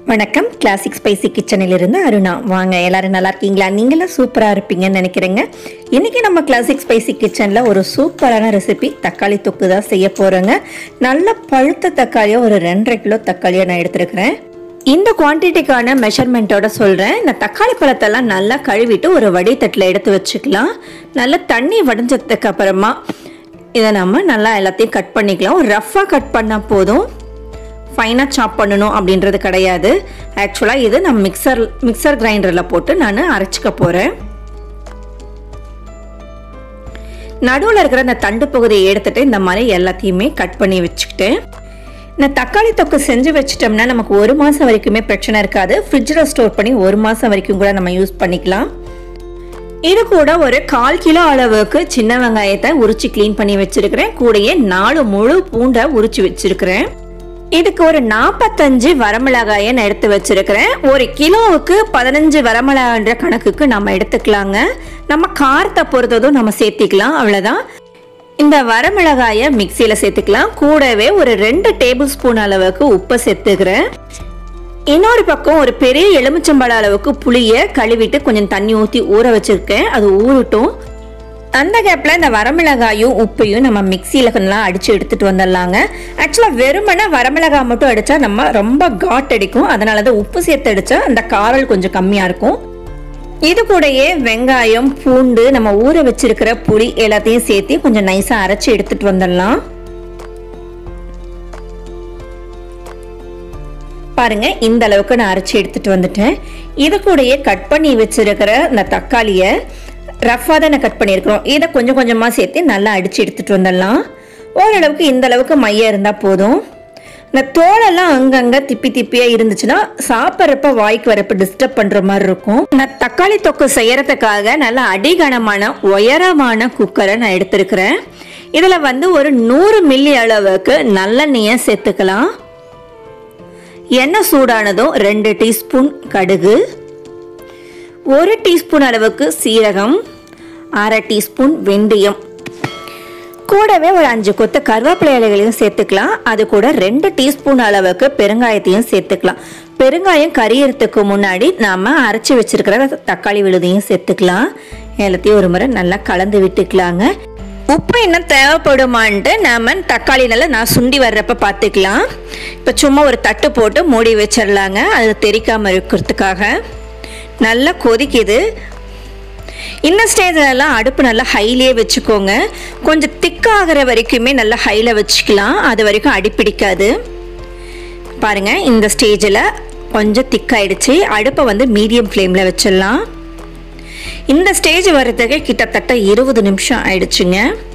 வணக்கம் classic spicy கிச்சனில் இருந்து அருணா வாங்க எல்லாரும் நல்லா இருக்கீங்களா நீங்களும் சூப்பராக இருப்பீங்கன்னு நினைக்கிறேங்க இன்னைக்கு நம்ம கிளாசிக் ஸ்பைசி கிச்சனில் ஒரு சூப்பரான ரெசிபி தக்காளி தொக்கு தான் செய்ய போகிறோங்க நல்ல பழுத்த தக்காளியாக ஒரு ரெண்டரை கிலோ தக்காளியை நான் எடுத்திருக்கிறேன் இந்த குவான்டிட்டிக்கான மெஷர்மெண்ட்டோட சொல்கிறேன் இந்த தக்காளி பழத்தெல்லாம் நல்லா கழுவிட்டு ஒரு வடித்தட்டில் எடுத்து வச்சுக்கலாம் நல்லா தண்ணி வடிஞ்சதுக்கு அப்புறமா இதை நம்ம நல்லா எல்லாத்தையும் கட் பண்ணிக்கலாம் ஒரு ரஃப்பாக கட் பண்ணால் போதும் ஃபைனாக சாப் பண்ணணும் அப்படின்றது கிடையாது ஆக்சுவலாக இது நான் மிக்சர் மிக்சர் கிரைண்டரில் போட்டு நான் அரைச்சிக்க போகிறேன் நடுவில் இருக்கிற இந்த தண்டு பகுதியை எடுத்துட்டு இந்த மாதிரி எல்லாத்தையுமே கட் பண்ணி வச்சுக்கிட்டு இந்த தக்காளி தொக்கு செஞ்சு வச்சிட்டோம்னா நமக்கு ஒரு மாதம் வரைக்குமே பிரச்சனை இருக்காது ஃப்ரிட்ஜில் ஸ்டோர் பண்ணி ஒரு மாதம் வரைக்கும் கூட நம்ம யூஸ் பண்ணிக்கலாம் இது கூட ஒரு கால் கிலோ அளவுக்கு சின்ன வெங்காயத்தை உரிச்சு க்ளீன் பண்ணி வச்சிருக்கிறேன் கூடயே நாலு முழு பூண்டை உரிச்சு வச்சிருக்கிறேன் இதுக்கு ஒரு நாற்பத்தஞ்சு வரமிளகாயை நான் எடுத்து வச்சிருக்கிறேன் ஒரு கிலோவுக்கு பதினஞ்சு வரமிளகான்ற கணக்குக்கு நம்ம எடுத்துக்கலாங்க நம்ம காரத்தை பொறுத்ததும் நம்ம சேர்த்திக்கலாம் அவ்வளோதான் இந்த வரமிளகாயை மிக்சியில் சேர்த்துக்கலாம் கூடவே ஒரு ரெண்டு டேபிள் ஸ்பூன் அளவுக்கு உப்பை சேர்த்துக்கிறேன் இன்னொரு பக்கம் ஒரு பெரிய எலுமிச்சம்பழ அளவுக்கு புளியை கழுவிட்டு கொஞ்சம் தண்ணி ஊற்றி ஊற வச்சிருக்கேன் அது ஊறட்டும் அந்த கேப்பில் இந்த வரமிளகாயும் உப்பையும் நம்ம மிக்சியில் நல்லா அடித்து எடுத்துகிட்டு வந்துடலாங்க ஆக்சுவலாக வெறுமனே வரமிளகாய் மட்டும் அடித்தா நம்ம ரொம்ப காட் அடிக்கும் அதனால தான் உப்பு சேர்த்து அடித்தா அந்த காரல் கொஞ்சம் கம்மியாக இருக்கும் இது கூடயே வெங்காயம் பூண்டு நம்ம ஊற வச்சிருக்கிற புளி எல்லாத்தையும் சேர்த்து கொஞ்சம் நைஸாக அரைச்சி எடுத்துட்டு வந்துடலாம் பாருங்க இந்த அளவுக்கு நான் அரைச்சி எடுத்துட்டு வந்துட்டேன் இது கூடயே கட் பண்ணி வச்சிருக்கிற இந்த தக்காளியை ரஃபாக தான் நான் கட் பண்ணியிருக்கிறோம் இதை கொஞ்சம் கொஞ்சமாக சேர்த்து நல்லா அடித்து எடுத்துகிட்டு வந்துடலாம் ஓரளவுக்கு இந்த அளவுக்கு மையம் இருந்தால் போதும் இந்த தோலெல்லாம் அங்கங்கே திப்பி திப்பியாக இருந்துச்சுன்னா சாப்பிட்றப்ப வாய்க்கு வரப்ப டிஸ்டர்ப் பண்ணுற மாதிரி இருக்கும் நான் தக்காளி தொக்கு செய்யறதுக்காக நல்ல அடிகனமான உயரமான குக்கரை நான் எடுத்திருக்கிறேன் இதில் வந்து ஒரு நூறு மில்லி அளவுக்கு நல்லெண்ணெயை சேர்த்துக்கலாம் எண்ணெய் சூடானதும் ரெண்டு டீஸ்பூன் கடுகு ஒரு டீஸ்பூன் அளவுக்கு சீரகம் அரை டீஸ்பூன் வெந்தயம் கூடவே ஒரு அஞ்சு கொத்து கருவேப்பிலை இலைகளையும் சேர்த்துக்கலாம் அது கூட ரெண்டு டீஸ்பூன் அளவுக்கு பெருங்காயத்தையும் சேர்த்துக்கலாம் பெருங்காயம் கரியறதுக்கு முன்னாடி நாம அரைச்சி வச்சிருக்கிற தக்காளி விழுதையும் சேர்த்துக்கலாம் எல்லாத்தையும் ஒரு முறை நல்லா கலந்து விட்டுக்கலாங்க உப்பு இன்னும் தேவைப்படுமான்ட்டு நாம தக்காளி நல்லா நான் சுண்டி வர்றப்ப பார்த்துக்கலாம் இப்போ சும்மா ஒரு தட்டு போட்டு மூடி வச்சிடலாங்க அது தெரிக்காமல் இருக்கிறதுக்காக நல்லா கொதிக்குது இந்த ஸ்டேஜ்லலாம் அடுப்பு நல்லா ஹைலியே வச்சுக்கோங்க கொஞ்சம் திக்காகிற வரைக்குமே நல்லா ஹையில் வச்சுக்கலாம் அது வரைக்கும் அடிப்பிடிக்காது பாருங்கள் இந்த ஸ்டேஜில் கொஞ்சம் திக்காயிடுச்சு அடுப்பை வந்து மீடியம் ஃப்ளேமில் வச்சிடலாம் இந்த ஸ்டேஜ் வர்றதுக்கு கிட்டத்தட்ட இருபது நிமிஷம் ஆயிடுச்சுங்க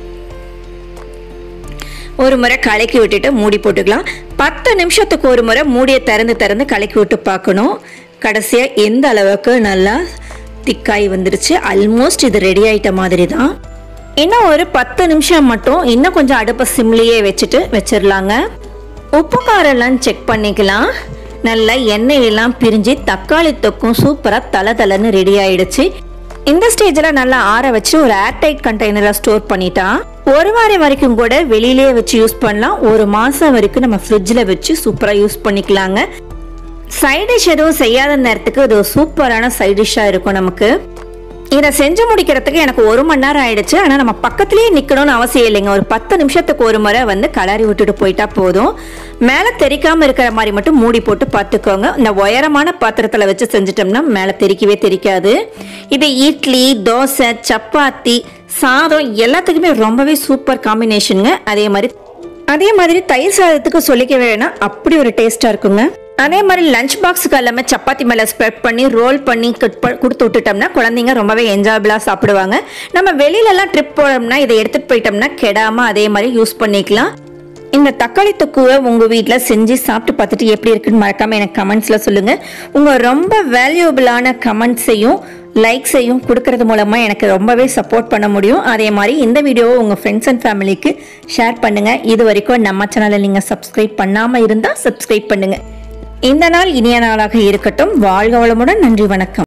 ஒரு முறை கலக்கி விட்டுட்டு மூடி போட்டுக்கலாம் பத்து நிமிஷத்துக்கு ஒரு முறை மூடியை திறந்து திறந்து கலக்கி விட்டு பார்க்கணும் கடைசியாக எந்த அளவுக்கு நல்லா திக்காய் வந்துருச்சு ஆல்மோஸ்ட் இது ரெடி ஆயிட்ட மாதிரி தான் இன்னும் ஒரு பத்து நிமிஷம் மட்டும் இன்னும் கொஞ்சம் அடுப்பை சிம்லேயே வச்சுட்டு வச்சிடலாங்க உப்பு காரெல்லாம் செக் பண்ணிக்கலாம் நல்லா எண்ணெயெல்லாம் பிரிஞ்சு தக்காளி தொக்கும் சூப்பராக தலை தலைன்னு ரெடி ஆயிடுச்சு இந்த ஸ்டேஜில் நல்லா ஆற வச்சு ஒரு ஏர்டைட் கண்டெய்னரில் ஸ்டோர் பண்ணிட்டா ஒரு வாரம் வரைக்கும் கூட வெளியிலேயே வச்சு யூஸ் பண்ணலாம் ஒரு மாதம் வரைக்கும் நம்ம ஃப்ரிட்ஜில் வச்சு சூப்பராக யூஸ் பண்ணிக்கலாங்க சைட் டிஷ் எதுவும் செய்யாத நேரத்துக்கு இது ஒரு சூப்பரான சைட் டிஷ்ஷாக இருக்கும் நமக்கு இதை செஞ்சு முடிக்கிறதுக்கு எனக்கு ஒரு மணி நேரம் ஆயிடுச்சு ஆனால் நம்ம பக்கத்துலேயே நிற்கணும்னு அவசியம் இல்லைங்க ஒரு பத்து நிமிஷத்துக்கு ஒரு முறை வந்து கலரி விட்டுட்டு போயிட்டா போதும் மேலே தெரிக்காமல் இருக்கிற மாதிரி மட்டும் மூடி போட்டு பார்த்துக்கோங்க இந்த உயரமான பாத்திரத்தில் வச்சு செஞ்சிட்டோம்னா மேலே தெரிக்கவே தெரிக்காது இது இட்லி தோசை சப்பாத்தி சாதம் எல்லாத்துக்குமே ரொம்பவே சூப்பர் காம்பினேஷனுங்க அதே மாதிரி அதே மாதிரி தயிர் சாதத்துக்கு சொல்லிக்க வேணாம் அப்படி ஒரு டேஸ்ட்டாக இருக்குங்க அதே மாதிரி லஞ்ச் பாக்ஸுக்கு எல்லாமே சப்பாத்தி மேலே ஸ்ப்ரெட் பண்ணி ரோல் பண்ணி கட் ப கொடுத்து விட்டுட்டோம்னா குழந்தைங்க ரொம்பவே என்ஜாயபிளாக சாப்பிடுவாங்க நம்ம வெளியிலலாம் ட்ரிப் போனோம்னா இதை எடுத்துகிட்டு போயிட்டோம்னா கெடாமல் அதே மாதிரி யூஸ் பண்ணிக்கலாம் இந்த தக்காளி தொக்குவை உங்கள் வீட்டில் செஞ்சு சாப்பிட்டு பார்த்துட்டு எப்படி இருக்குன்னு மறக்காமல் எனக்கு கமெண்ட்ஸில் சொல்லுங்கள் உங்கள் ரொம்ப வேல்யூபிளான கமெண்ட்ஸையும் லைக்ஸையும் கொடுக்கறது மூலமாக எனக்கு ரொம்பவே சப்போர்ட் பண்ண முடியும் அதே மாதிரி இந்த வீடியோவை உங்கள் ஃப்ரெண்ட்ஸ் அண்ட் ஃபேமிலிக்கு ஷேர் பண்ணுங்கள் இது வரைக்கும் நம்ம சேனலை நீங்கள் சப்ஸ்கிரைப் பண்ணாமல் இருந்தால் சப்ஸ்கிரைப் பண்ணுங்கள் இந்த நாள் இனிய நாளாக இருக்கட்டும் வாழ்க வளமுடன் நன்றி வணக்கம்